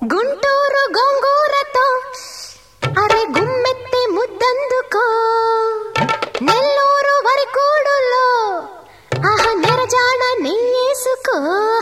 గుంటూరు గోంగూరతో అరే గుమ్మెత్తి ముద్దందుకో నెల్లూరు వరికోడులో ఆహా నెరజాడ నెయ్యేసుకో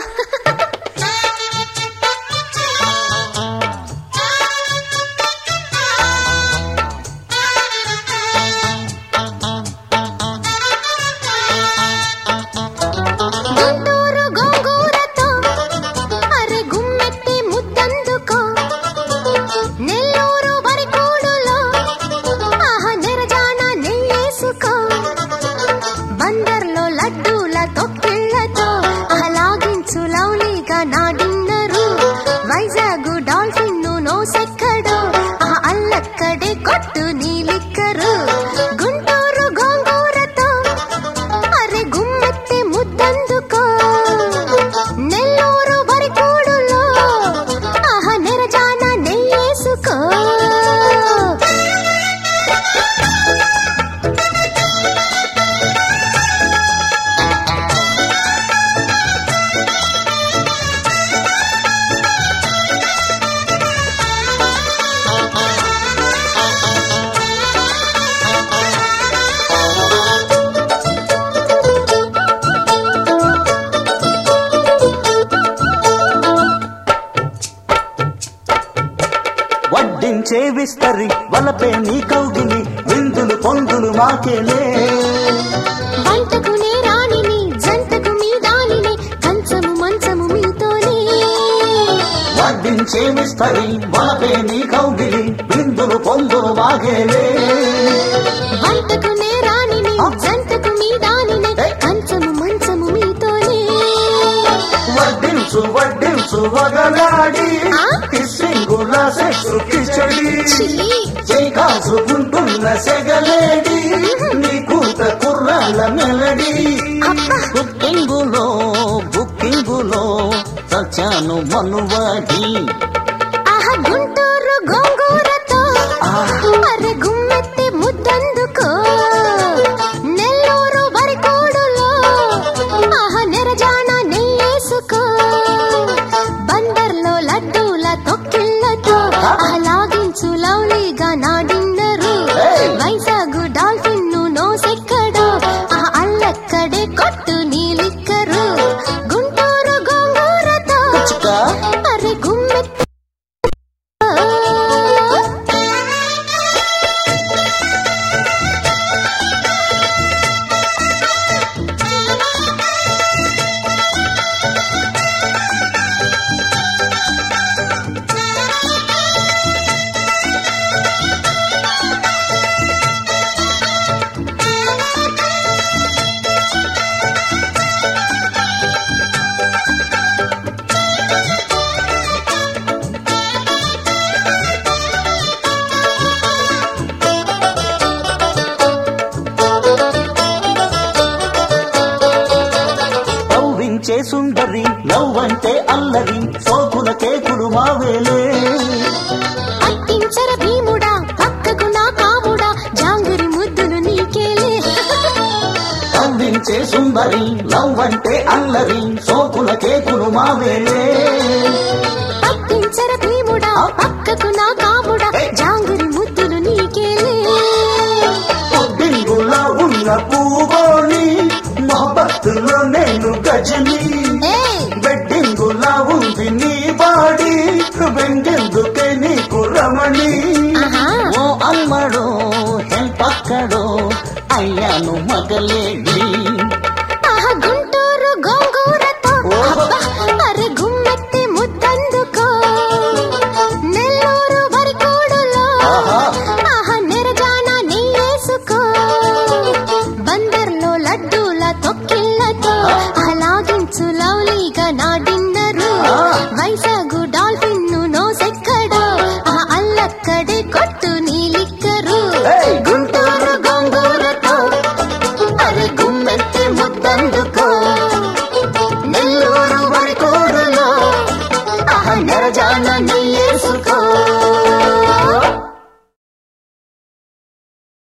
గుంటూరు గోంగూరతో అరే గుమ్మెత్తి ముద్దందుకో నెల్లూరు వరికోడులో ఆహా నెరజాన నెయ్యేసుకో బందర్లో లడ్డూల తొక్కిళ్లతో ఆహ్లాగించు లవ్లీగా నా డిన్నరు వైజాగ్ డాల్ఫిన్ నో సెక్కడు ఆ అల్లక్కడే కొట్టు నీలిక్కరు గుంటూరు గోంగూరతో అరే గుమ్మెత్తి ముద్దందుకో నెల్లూరు వరికోడులో ఆహా నెరజాన నెయ్యేసుకో వడ్డించే విస్తరి వలపే నీ కౌగిలి విందులు పొందులు మాకేలే వంటకునే రాణిని జంటకు మీ దానిని కంచము మంచము మీతోనే వడ్డించే విస్తరి వలపే నీ కౌగిలి విందులు పొందులు మాకేలే వంటకునే రాణిని జంటకు మీ దానిని కంచము మంచము మీతోనే వడ్డించు వడ్డించు వగలాడి ఆ? కిస్సింగుల సెక్సు కిచడి ఛీ! చేయి కాసుకుంటున్న సెగలేడి నీ కూత కుర్రాళ్ళ మెలడి అబ్బా బుక్కింగులో బుక్కింగులో సత్యాను మనువాడి ఆహా గుంటూరు గోంగూరతో అరే గుమ్మెత్తి ముద్దందుకో నెల్లూరు వరికోడులో ఆహా నెరజాన నెయ్యేసుకో బందర్లో లడ్డూల తొక్కిళ్లతో ఆహ్లాగించు లవ్లీగా నా డిన్నరు వైజాగ్ డాల్ఫిన్ నో సెక్కడు ఆ అల్లక్కడే కొట్టు నీలిక్కరు గుంటూరు గోంగూరతో అరే గుమ్మెత్తి నవ్వించే సుందరి నవ్వంటే అల్లరి సోకుల కేకులు మావేలే అట్టించర భీముడా పక్కకు నా కాముడా జాంగిరి ముద్దులు నీకేలే నవ్వించే సుందరి నవ్వంటే అల్లరి సోకుల కేకులు మావేలే అట్టించర భీముడా పక్కకు నా కాముడా జాంగిరి ముద్దులు నీకేలే పొద్దింగులా ఉన్న పూగోని మొహబత్తులో నేను గజని ఏయ్ బెడ్డింగులా ఉంది నీ బాడీ వెంగెందుకే నీకు రమణి ఆహా. ఓ అమ్మడో హెల్పక్కడో అయ్యాను మగలేడి